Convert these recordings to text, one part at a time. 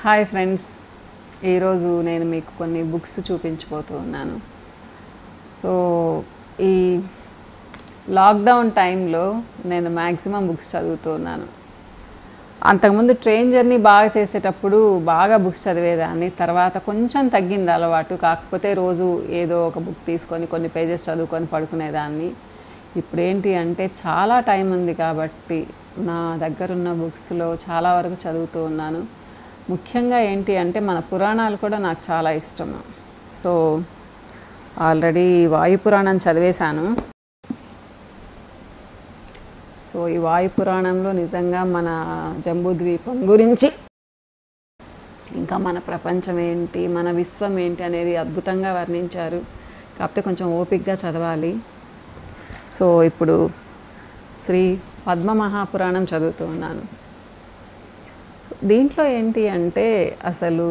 hi friends ఈరోజు నేను మీకు కొన్ని బుక్స్ చూపించబోతూ ఉన్నాను సో ఈ లాక్డౌన్ టైంలో నేను మ్యాక్సిమం బుక్స్ చదువుతూ ఉన్నాను అంతకుముందు ట్రైన్ జర్నీ బాగా చేసేటప్పుడు బాగా బుక్స్ చదివేదాన్ని తర్వాత కొంచెం తగ్గింది అలవాటు కాకపోతే రోజు ఏదో ఒక బుక్ తీసుకొని కొన్ని పేజెస్ చదువుకొని పడుకునేదాన్ని ఇప్పుడు ఏంటి అంటే చాలా టైం ఉంది కాబట్టి నా దగ్గరున్న బుక్స్లో చాలా వరకు చదువుతూ ఉన్నాను ముఖ్యంగా ఏంటి అంటే మన పురాణాలు కూడా నాకు చాలా ఇష్టము సో ఆల్రెడీ వాయు పురాణం చదివేశాను సో ఈ వాయు పురాణంలో నిజంగా మన జంబూద్వీపం గురించి ఇంకా మన ప్రపంచం ఏంటి మన విశ్వం ఏంటి అనేది అద్భుతంగా వర్ణించారు కాకపోతే కొంచెం ఓపిక్గా చదవాలి సో ఇప్పుడు శ్రీ పద్మ మహాపురాణం చదువుతూ ఉన్నాను దీంట్లో ఏంటి అంటే అసలు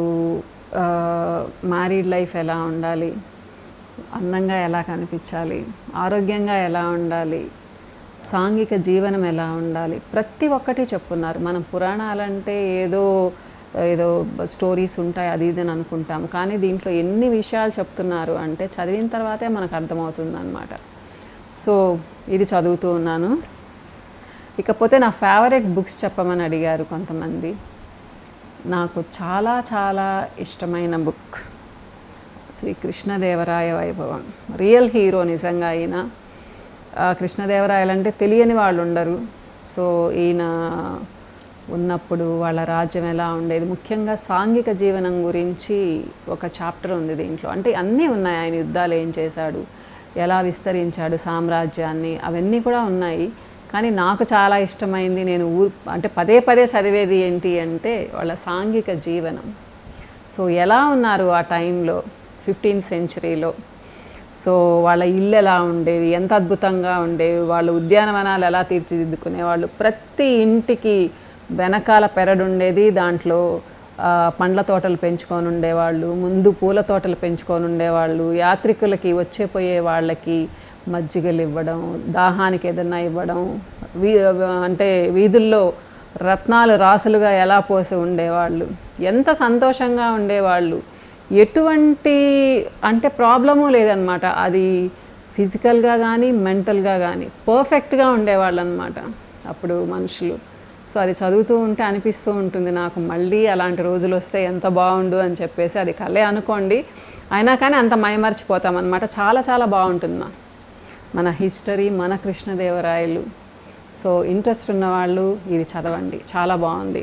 మ్యారీడ్ లైఫ్ ఎలా ఉండాలి అందంగా ఎలా కనిపించాలి ఆరోగ్యంగా ఎలా ఉండాలి సాంఘిక జీవనం ఎలా ఉండాలి ప్రతి ఒక్కటి చెప్పున్నారు మనం పురాణాలంటే ఏదో ఏదో స్టోరీస్ ఉంటాయి అది ఇది అని అనుకుంటాము కానీ దీంట్లో ఎన్ని విషయాలు చెప్తున్నారు అంటే చదివిన తర్వాతే మనకు అర్థమవుతుంది అనమాట సో ఇది చదువుతూ ఉన్నాను ఇకపోతే నా ఫేవరెట్ బుక్స్ చెప్పమని అడిగారు కొంతమంది నాకు చాలా చాలా ఇష్టమైన బుక్ శ్రీ కృష్ణదేవరాయ వైభవం రియల్ హీరో నిజంగా ఈయన ఆ, కృష్ణదేవరాయలంటే తెలియని వాళ్ళు ఉండరు సో ఈయన ఉన్నప్పుడు వాళ్ళ రాజ్యం ఎలా ఉండేది ముఖ్యంగా సాంఘిక జీవనం గురించి ఒక చాప్టర్ ఉంది దీంట్లో అంటే అన్నీ ఉన్నాయి ఆయన యుద్ధాలు ఏం చేశాడు ఎలా విస్తరించాడు సామ్రాజ్యాన్ని అవన్నీ కూడా ఉన్నాయి కానీ నాకు చాలా ఇష్టమైంది నేను ఊరు అంటే పదే పదే చదివేది ఏంటి అంటే వాళ్ళ సాంఘిక జీవనం సో ఎలా ఉన్నారు ఆ టైంలో ఫిఫ్టీన్త్ సెంచరీలో సో వాళ్ళ ఇల్లు ఎలా ఉండేవి ఎంత అద్భుతంగా ఉండేవి వాళ్ళు ఉద్యానవనాలు ఎలా తీర్చిదిద్దుకునేవాళ్ళు ప్రతి ఇంటికి వెనకాల పెరడు ఉండేది దాంట్లో ఆ, పండ్ల తోటలు పెంచుకొని ఉండేవాళ్ళు ముందు పూల తోటలు పెంచుకొని ఉండేవాళ్ళు యాత్రికులకి వచ్చే పోయే వాళ్ళకి మజ్జిగలు ఇవ్వడం దాహానికి ఏదన్నా ఇవ్వడం వీ అంటే వీధుల్లో రత్నాలు రాసులుగా ఎలా పోసి ఉండేవాళ్ళు ఎంత సంతోషంగా ఉండేవాళ్ళు ఎటువంటి అంటే ప్రాబ్లము లేదనమాట అది ఫిజికల్గా కానీ మెంటల్గా కానీ పర్ఫెక్ట్గా ఉండేవాళ్ళు అనమాట అప్పుడు మనుషులు సో అది చదువుతూ ఉంటే అనిపిస్తూ ఉంటుంది నాకు మళ్ళీ అలాంటి రోజులు వస్తే ఎంత బాగుండు అని చెప్పేసి అది కలే అనుకోండి అయినా కానీ అంత మైమర్చిపోతాం అనమాట చాలా చాలా బాగుంటుంది మా మన హిస్టరీ మన కృష్ణదేవరాయలు సో ఇంట్రెస్ట్ ఉన్న వాళ్ళు ఇది చదవండి చాలా బాగుంది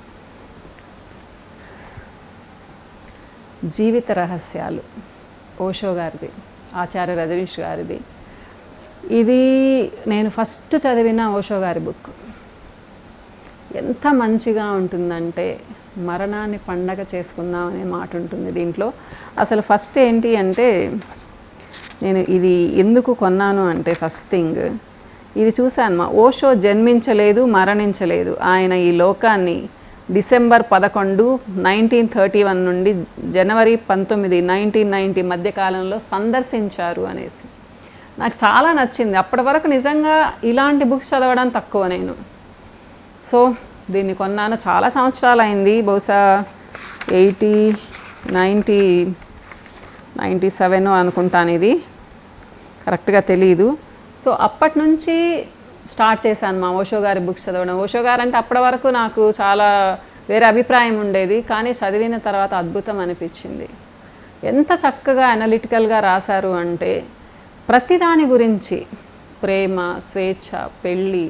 జీవిత రహస్యాలు ఓషో గారిది ఆచార్య రజనీష్ గారిది ఇది నేను ఫస్ట్ చదివిన ఓషో గారి బుక్ ఎంత మంచిగా ఉంటుందంటే మరణాన్ని పండగ చేసుకుందాం అనే మాట ఉంటుంది దీంట్లో అసలు ఫస్ట్ ఏంటి అంటే నేను ఇది ఎందుకు కొన్నాను అంటే ఫస్ట్ థింగ్ ఇది చూశాను మా ఓషో జన్మించలేదు మరణించలేదు ఆయన ఈ లోకాన్ని డిసెంబర్ పదకొండు నైన్టీన్ థర్టీ వన్ నుండి జనవరి పంతొమ్మిది నైన్టీన్ నైంటీ మధ్య కాలంలో సందర్శించారు అనేసి నాకు చాలా నచ్చింది అప్పటి వరకు నిజంగా ఇలాంటి బుక్స్ చదవడం తక్కువ నేను సో దీన్ని కొన్నాను చాలా సంవత్సరాలు అయింది బహుశా ఎయిటీ నైంటీ నైంటీ సెవెన్ అనుకుంటాను ఇది కరెక్ట్గా తెలియదు సో అప్పటి నుంచి స్టార్ట్ చేశాను మా ఓషో గారి బుక్స్ చదవడం ఓషో గారు అంటే అప్పటి వరకు నాకు చాలా వేరే అభిప్రాయం ఉండేది కానీ చదివిన తర్వాత అద్భుతం అనిపించింది ఎంత చక్కగా అనలిటికల్గా రాశారు అంటే ప్రతిదాని గురించి ప్రేమ స్వేచ్ఛ పెళ్ళి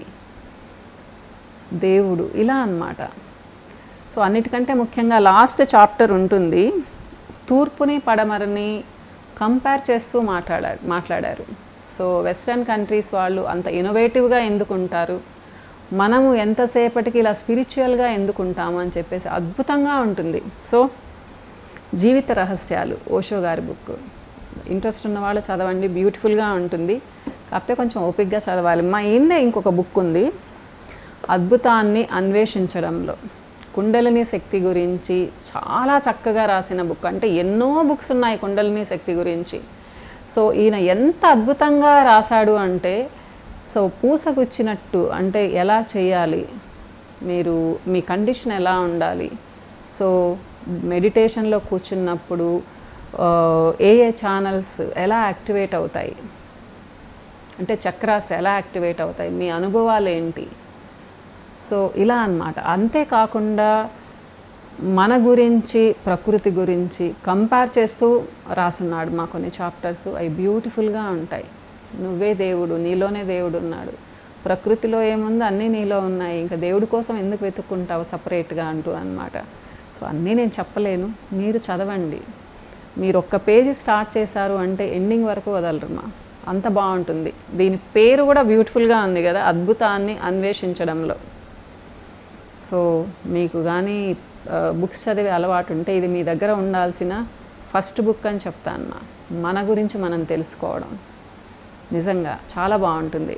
దేవుడు ఇలా అన్నమాట సో అన్నిటికంటే ముఖ్యంగా లాస్ట్ చాప్టర్ ఉంటుంది తూర్పుని పడమరని కంపేర్ చేస్తూ మాట్లాడారు మాట్లాడారు సో వెస్టర్న్ కంట్రీస్ వాళ్ళు అంత ఇన్నోవేటివ్గా ఎందుకు ఉంటారు మనము ఎంతసేపటికి ఇలా స్పిరిచువల్గా ఎందుకు ఉంటాము అని చెప్పేసి అద్భుతంగా ఉంటుంది సో జీవిత రహస్యాలు ఓషో గారి బుక్ ఇంట్రెస్ట్ ఉన్న వాళ్ళు చదవండి బ్యూటిఫుల్గా ఉంటుంది కాకపోతే కొంచెం ఓపిక్గా చదవాలి మా ఈందే ఇంకొక బుక్ ఉంది అద్భుతాన్ని అన్వేషించడంలో కుండలిని శక్తి గురించి చాలా చక్కగా రాసిన బుక్ అంటే ఎన్నో బుక్స్ ఉన్నాయి కుండలిని శక్తి గురించి సో ఈయన ఎంత అద్భుతంగా రాశాడు అంటే సో పూసగుచ్చినట్టు అంటే ఎలా చేయాలి మీరు మీ కండిషన్ ఎలా ఉండాలి సో మెడిటేషన్లో కూర్చున్నప్పుడు ఆ, ఏ ఏ ఛానల్స్ ఎలా యాక్టివేట్ అవుతాయి అంటే చక్రాస్ ఎలా యాక్టివేట్ అవుతాయి మీ అనుభవాలు ఏంటి సో ఇలా అన్నమాట అంతేకాకుండా మన గురించి ప్రకృతి గురించి కంపేర్ చేస్తూ రాసున్నాడు మా కొన్ని చాప్టర్స్ అవి బ్యూటిఫుల్గా ఉంటాయి నువ్వే దేవుడు నీలోనే దేవుడు ఉన్నాడు ప్రకృతిలో ఏముందో అన్నీ నీలో ఉన్నాయి ఇంకా దేవుడి కోసం ఎందుకు వెతుక్కుంటావు సపరేట్గా అంటూ అన్నమాట సో అన్నీ నేను చెప్పలేను మీరు చదవండి మీరు ఒక్క పేజీ స్టార్ట్ చేశారు అంటే ఎండింగ్ వరకు వదలరుమా అంత బాగుంటుంది దీని పేరు కూడా బ్యూటిఫుల్గా ఉంది కదా అద్భుతాన్ని అన్వేషించడంలో సో మీకు కానీ బుక్స్ చదివే అలవాటు ఉంటే ఇది మీ దగ్గర ఉండాల్సిన ఫస్ట్ బుక్ అని చెప్తాను మా మన గురించి మనం తెలుసుకోవడం నిజంగా చాలా బాగుంటుంది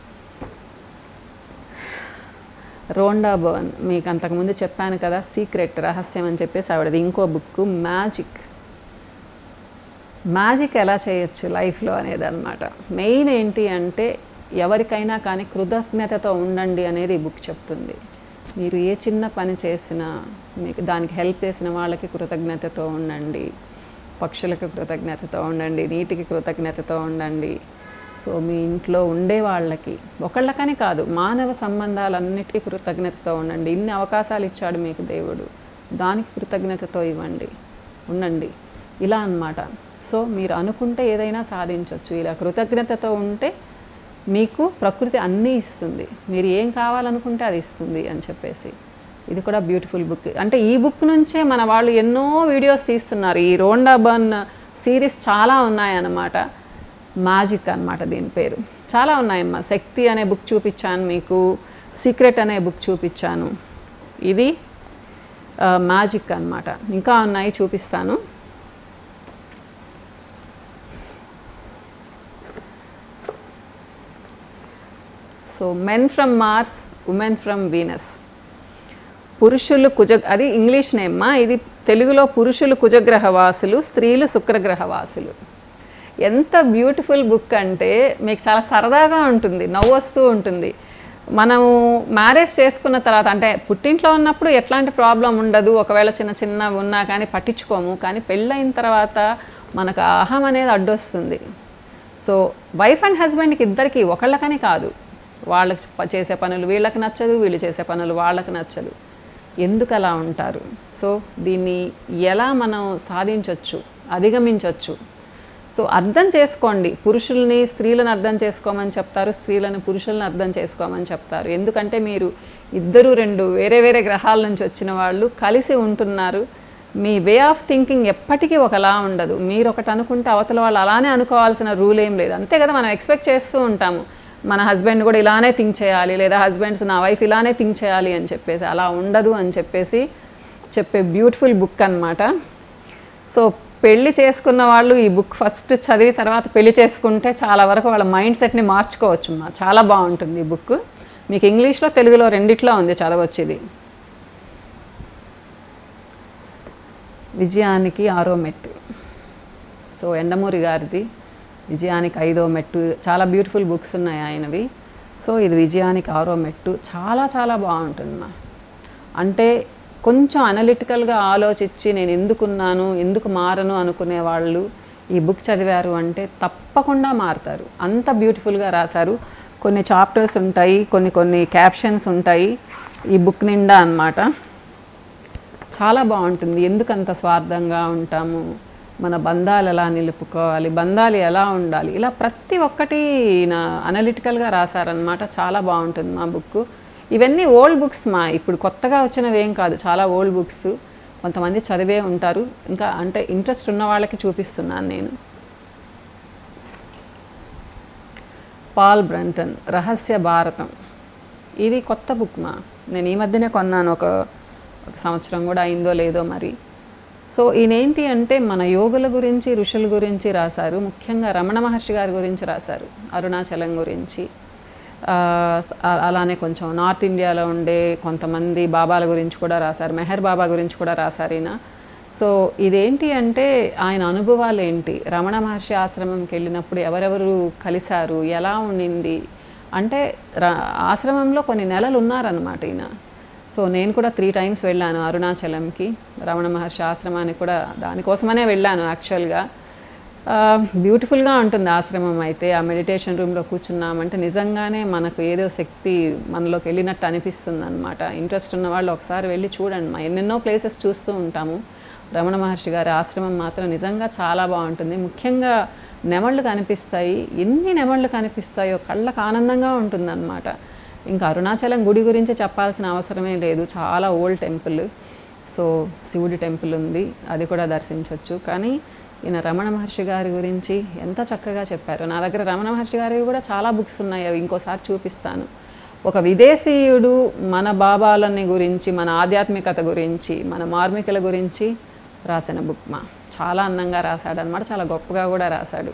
రోండా బర్న్ మీకు అంతకుముందు చెప్పాను కదా సీక్రెట్ రహస్యం అని చెప్పేసి ఆవిడది ఇంకో బుక్ మ్యాజిక్ మ్యాజిక్ ఎలా చేయొచ్చు లైఫ్లో అనేది అనమాట మెయిన్ ఏంటి అంటే ఎవరికైనా కానీ కృతజ్ఞతతో ఉండండి అనేది ఈ బుక్ చెప్తుంది మీరు ఏ చిన్న పని చేసినా మీకు దానికి హెల్ప్ చేసిన వాళ్ళకి కృతజ్ఞతతో ఉండండి పక్షులకు కృతజ్ఞతతో ఉండండి నీటికి కృతజ్ఞతతో ఉండండి సో మీ ఇంట్లో ఉండే వాళ్ళకి ఒకళ్ళకని కాదు మానవ సంబంధాలన్నిటికీ కృతజ్ఞతతో ఉండండి ఇన్ని అవకాశాలు ఇచ్చాడు మీకు దేవుడు దానికి కృతజ్ఞతతో ఇవ్వండి ఉండండి ఇలా అన్నమాట సో మీరు అనుకుంటే ఏదైనా సాధించవచ్చు ఇలా కృతజ్ఞతతో ఉంటే మీకు ప్రకృతి అన్నీ ఇస్తుంది మీరు ఏం కావాలనుకుంటే అది ఇస్తుంది అని చెప్పేసి ఇది కూడా బ్యూటిఫుల్ బుక్ అంటే ఈ బుక్ నుంచే మన వాళ్ళు ఎన్నో వీడియోస్ తీస్తున్నారు ఈ రోండా బర్న్ సిరీస్ చాలా ఉన్నాయన్నమాట మ్యాజిక్ అన్నమాట దీని పేరు చాలా ఉన్నాయమ్మా శక్తి అనే బుక్ చూపించాను మీకు సీక్రెట్ అనే బుక్ చూపించాను ఇది మ్యాజిక్ అన్నమాట ఇంకా ఉన్నాయి చూపిస్తాను so men from Mars women from Venus పురుషులు కుజ అది ఇంగ్లీష్ నేమ్మా ఇది తెలుగులో పురుషులు కుజగ్రహవాసులు స్త్రీలు శుక్రగ్రహవాసులు ఎంత బ్యూటిఫుల్ బుక్ అంటే మీకు చాలా సరదాగా ఉంటుంది నవ్వు వస్తూ ఉంటుంది మనము మ్యారేజ్ చేసుకున్న తర్వాత అంటే పుట్టింట్లో ఉన్నప్పుడు ఎట్లాంటి ప్రాబ్లం ఉండదు ఒకవేళ చిన్న చిన్న ఉన్నా కానీ పట్టించుకోము కానీ పెళ్ళైన తర్వాత మనకు ఆ అహం అనేది అడ్డొస్తుంది సో వైఫ్ అండ్ హస్బెండ్కి ఇద్దరికి ఒకళ్ళకని కాదు వాళ్ళకి ప- చేసే పనులు వీళ్ళకి నచ్చదు వీళ్ళు చేసే పనులు వాళ్ళకి నచ్చదు ఎందుకు అలా ఉంటారు సో దీన్ని ఎలా మనం సాధించవచ్చు అధిగమించవచ్చు సో అర్థం చేసుకోండి పురుషుల్ని స్త్రీలను అర్థం చేసుకోమని చెప్తారు స్త్రీలను పురుషులను అర్థం చేసుకోమని చెప్తారు ఎందుకంటే మీరు ఇద్దరు రెండు వేరే వేరే గ్రహాల నుంచి వచ్చిన వాళ్ళు కలిసి ఉంటున్నారు మీ వే ఆఫ్ థింకింగ్ ఎప్పటికీ ఒకలా ఉండదు మీరు ఒకటి అనుకుంటే అవతల వాళ్ళు అలానే అనుకోవాల్సిన రూల్ ఏం లేదు అంతే కదా మనం ఎక్స్పెక్ట్ చేస్తూ ఉంటాము మన హస్బెండ్ కూడా ఇలానే థింక్ చేయాలి లేదా హస్బెండ్స్ నా వైఫ్ ఇలానే థింక్ చేయాలి అని చెప్పేసి అలా ఉండదు అని చెప్పేసి చెప్పే బ్యూటిఫుల్ బుక్ అన్నమాట సో పెళ్లి చేసుకున్న వాళ్ళు ఈ బుక్ ఫస్ట్ చదివి తర్వాత పెళ్లి చేసుకుంటే చాలా వరకు వాళ్ళ మైండ్ సెట్ని మార్చుకోవచ్చు మా చాలా బాగుంటుంది ఈ బుక్ మీకు ఇంగ్లీష్లో తెలుగులో రెండిట్లో ఉంది చదవచ్చు ఇది విజయానికి ఆరో మెట్టు సో ఎండమూరి గారిది విజయానికి ఐదో మెట్టు చాలా బ్యూటిఫుల్ బుక్స్ ఉన్నాయి ఆయనవి సో ఇది విజయానికి ఆరో మెట్టు చాలా చాలా బాగుంటుంది మా అంటే కొంచెం అనలిటికల్గా ఆలోచించి నేను ఎందుకున్నాను ఎందుకు మారను అనుకునే వాళ్ళు ఈ బుక్ చదివారు అంటే తప్పకుండా మారుతారు అంత బ్యూటిఫుల్గా రాశారు కొన్ని చాప్టర్స్ ఉంటాయి కొన్ని కొన్ని క్యాప్షన్స్ ఉంటాయి ఈ బుక్ నిండా అన్నమాట చాలా బాగుంటుంది ఎందుకు అంత స్వార్థంగా ఉంటాము మన బంధాలు ఎలా నిలుపుకోవాలి బంధాలు ఎలా ఉండాలి ఇలా ప్రతి ఒక్కటి నా అనలిటికల్గా రాశారనమాట చాలా బాగుంటుంది మా బుక్ ఇవన్నీ ఓల్డ్ బుక్స్ మా ఇప్పుడు కొత్తగా వచ్చినవి ఏం కాదు చాలా ఓల్డ్ బుక్స్ కొంతమంది చదివే ఉంటారు ఇంకా అంటే ఇంట్రెస్ట్ ఉన్న వాళ్ళకి చూపిస్తున్నాను నేను పాల్ బ్రంటన్ రహస్య భారతం ఇది కొత్త బుక్ మా నేను ఈ మధ్యనే కొన్నాను ఒక ఒక సంవత్సరం కూడా అయిందో లేదో మరి సో ఈయనేంటి అంటే మన యోగుల గురించి ఋషుల గురించి రాశారు ముఖ్యంగా రమణ మహర్షి గారి గురించి రాశారు అరుణాచలం గురించి ఆ, అ- అలానే కొంచెం నార్త్ ఇండియాలో ఉండే కొంతమంది బాబాల గురించి కూడా రాశారు మెహర్ బాబా గురించి కూడా రాశారు ఈయన సో ఇదేంటి అంటే ఆయన అనుభవాలు ఏంటి రమణ మహర్షి ఆశ్రమంకి వెళ్ళినప్పుడు ఎవరెవరు కలిశారు ఎలా ఉండింది అంటే ర- ఆశ్రమంలో కొన్ని నెలలు ఉన్నారనమాట ఈయన సో నేను కూడా త్రీ టైమ్స్ వెళ్ళాను అరుణాచలంకి రమణ మహర్షి ఆశ్రమానికి కూడా దానికోసమనే వెళ్ళాను యాక్చువల్గా బ్యూటిఫుల్గా ఉంటుంది ఆశ్రమం అయితే ఆ మెడిటేషన్ రూమ్లో కూర్చున్నామంటే నిజంగానే మనకు ఏదో శక్తి మనలోకి వెళ్ళినట్టు అనిపిస్తుంది అనమాట ఇంట్రెస్ట్ ఉన్న వాళ్ళు ఒకసారి వెళ్ళి చూడండి మా ఎన్నెన్నో ప్లేసెస్ చూస్తూ ఉంటాము రమణ మహర్షి గారి ఆశ్రమం మాత్రం నిజంగా చాలా బాగుంటుంది ముఖ్యంగా నెమళ్ళు కనిపిస్తాయి ఎన్ని నెమళ్ళు కనిపిస్తాయో కళ్ళకు ఆనందంగా ఉంటుందన్నమాట ఇంకా అరుణాచలం గుడి గురించి చెప్పాల్సిన అవసరమే లేదు చాలా ఓల్డ్ టెంపుల్ సో శివుడి టెంపుల్ ఉంది అది కూడా దర్శించవచ్చు కానీ ఈయన రమణ మహర్షి గారి గురించి ఎంత చక్కగా చెప్పారు నా దగ్గర రమణ మహర్షి గారివి కూడా చాలా బుక్స్ ఉన్నాయి అవి ఇంకోసారి చూపిస్తాను ఒక విదేశీయుడు మన బాబాలని గురించి మన ఆధ్యాత్మికత గురించి మన మార్మికుల గురించి రాసిన బుక్ మా చాలా అందంగా రాశాడు అనమాట చాలా గొప్పగా కూడా రాశాడు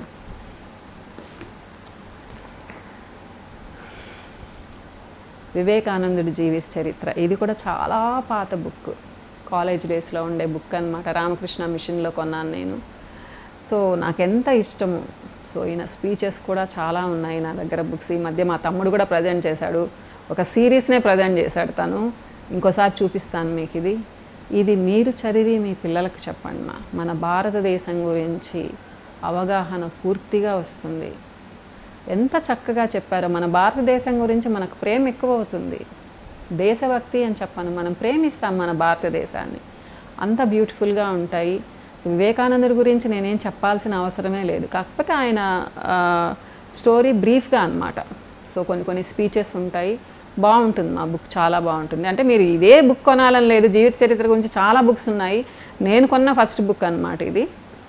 వివేకానందుడి జీవిత చరిత్ర ఇది కూడా చాలా పాత బుక్ కాలేజ్ డేస్లో ఉండే బుక్ అనమాట రామకృష్ణ మిషన్లో కొన్నాను నేను సో నాకెంత ఇష్టము సో ఈయన స్పీచెస్ కూడా చాలా ఉన్నాయి నా దగ్గర బుక్స్ ఈ మధ్య మా తమ్ముడు కూడా ప్రజెంట్ చేశాడు ఒక సిరీస్నే ప్రజెంట్ చేశాడు తను ఇంకోసారి చూపిస్తాను మీకు ఇది ఇది మీరు చదివి మీ పిల్లలకు చెప్పండి మా మన భారతదేశం గురించి అవగాహన పూర్తిగా వస్తుంది ఎంత చక్కగా చెప్పారో మన భారతదేశం గురించి మనకు ప్రేమ ఎక్కువ అవుతుంది దేశభక్తి అని చెప్పాను మనం ప్రేమిస్తాం మన భారతదేశాన్ని అంత బ్యూటిఫుల్గా ఉంటాయి వివేకానందుడి గురించి నేనేం చెప్పాల్సిన అవసరమే లేదు కాకపోతే ఆయన ఆ, స్టోరీ బ్రీఫ్గా అనమాట సో కొన్ని కొన్ని స్పీచెస్ ఉంటాయి బాగుంటుంది మా బుక్ చాలా బాగుంటుంది అంటే మీరు ఇదే బుక్ కొనాలని లేదు జీవిత చరిత్ర గురించి చాలా బుక్స్ ఉన్నాయి నేను కొన్న ఫస్ట్ బుక్ అనమాట ఇది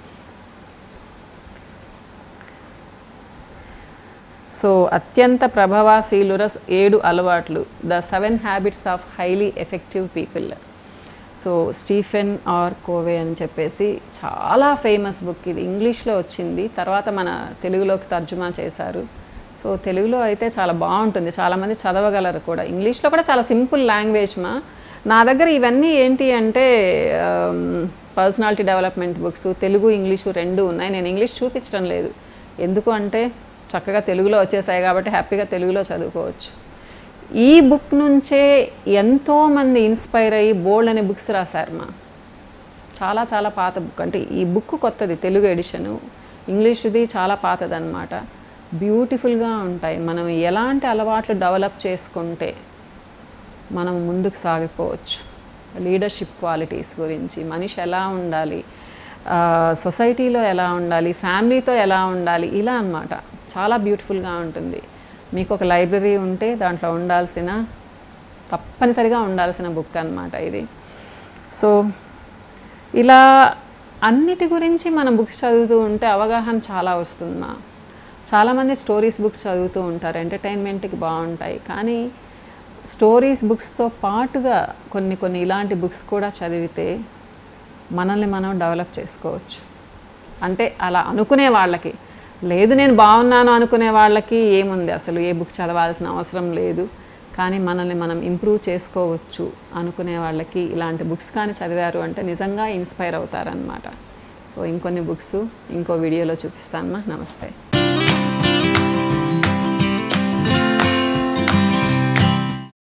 సో అత్యంత ప్రభావశీలుర ఏడు అలవాట్లు the seven habits of highly effective people so Stephen R Covey అని చెప్పేసి చాలా ఫేమస్ బుక్ ఇది ఇంగ్లీష్లో వచ్చింది తర్వాత మన తెలుగులోకి తర్జుమా చేశారు సో తెలుగులో అయితే చాలా బాగుంటుంది చాలామంది చదవగలరు కూడా ఇంగ్లీష్లో కూడా చాలా సింపుల్ లాంగ్వేజ్ మా నా దగ్గర ఇవన్నీ ఏంటి అంటే personality development books Telugu English రెండు ఉన్నాయి నేను ఇంగ్లీష్ చూపించడం లేదు ఎందుకు అంటే చక్కగా తెలుగులో వచ్చేసాయి కాబట్టి హ్యాపీగా తెలుగులో చదువుకోవచ్చు ఈ బుక్ నుంచే ఎంతోమంది ఇన్స్పైర్ అయ్యి బోల్డ్ అనే బుక్స్ రాశారు మా చాలా చాలా పాత బుక్ అంటే ఈ బుక్ కొత్తది తెలుగు ఎడిషను ఇంగ్లీష్ది చాలా పాతదన్నమాట బ్యూటిఫుల్గా ఉంటాయి మనం ఎలాంటి అలవాట్లు డెవలప్ చేసుకుంటే మనం ముందుకు సాగిపోవచ్చు లీడర్షిప్ క్వాలిటీస్ గురించి మనిషి ఎలా ఉండాలి ఆ, సొసైటీలో ఎలా ఉండాలి ఫ్యామిలీతో ఎలా ఉండాలి ఇలా అన్నమాట చాలా బ్యూటిఫుల్గా ఉంటుంది మీకు ఒక లైబ్రరీ ఉంటే దాంట్లో ఉండాల్సిన తప్పనిసరిగా ఉండాల్సిన బుక్ అన్నమాట ఇది సో ఇలా అన్నిటి గురించి మనం బుక్స్ చదువుతూ ఉంటే అవగాహన చాలా వస్తుందా చాలామంది స్టోరీస్ బుక్స్ చదువుతూ ఉంటారు ఎంటర్టైన్మెంట్కి బాగుంటాయి కానీ స్టోరీస్ బుక్స్తో పాటుగా కొన్ని కొన్ని ఇలాంటి బుక్స్ కూడా చదివితే మనల్ని మనం డెవలప్ చేసుకోవచ్చు అంటే అలా అనుకునే వాళ్ళకి లేదు నేను బాగున్నాను అనుకునే వాళ్ళకి ఏముంది అసలు ఏ బుక్ చదవాల్సిన అవసరం లేదు కానీ మనల్ని మనం ఇంప్రూవ్ చేసుకోవచ్చు అనుకునే వాళ్ళకి ఇలాంటి బుక్స్ కానీ చదివారు అంటే నిజంగా ఇన్స్పైర్ అవుతారనమాట సో ఇంకొన్ని బుక్స్ ఇంకో వీడియోలో చూపిస్తానమ్మా నమస్తే